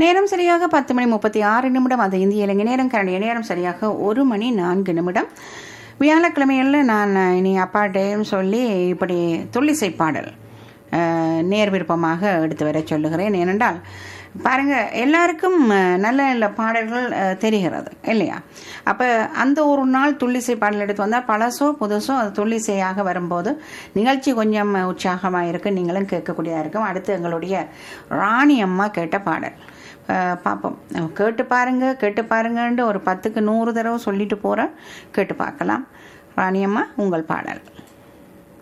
நேரம் சரியாக பத்து மணி முப்பத்தி ஆறு நிமிடம் அது இந்திய இலங்கை நேரம் கரண்டிய நேரம் சரியாக ஒரு மணி நான்கு நிமிடம் வியாழக்கிழமையில் நான் இனி அப்பாட்டையும் சொல்லி இப்படி துள்ளிசை பாடல் அஹ், நேர் விருப்பமாக எடுத்து வர சொல்லுகிறேன் ஏனென்றால் பாருங்க எல்லாருக்கும் அஹ், நல்ல நல்ல பாடல்கள் அஹ், தெரிகிறது இல்லையா அப்போ அந்த ஒரு நாள் துள்ளிசை பாடல் எடுத்து வந்தால் பழசோ புதுசோ அது துள்ளிசையாக வரும்போது நிகழ்ச்சி கொஞ்சம் உற்சாகமாக இருக்கு நீங்களும் கேட்கக்கூடியதாக இருக்கும் அடுத்து எங்களுடைய ராணி அம்மா கேட்ட பாடல் அஹ், பார்ப்போம் கேட்டு பாருங்க கேட்டு பாருங்கன்ட்டு ஒரு பத்துக்கு நூறு தடவை சொல்லிட்டு போகிறேன் கேட்டு பார்க்கலாம் ராணி அம்மா உங்கள் பாடல்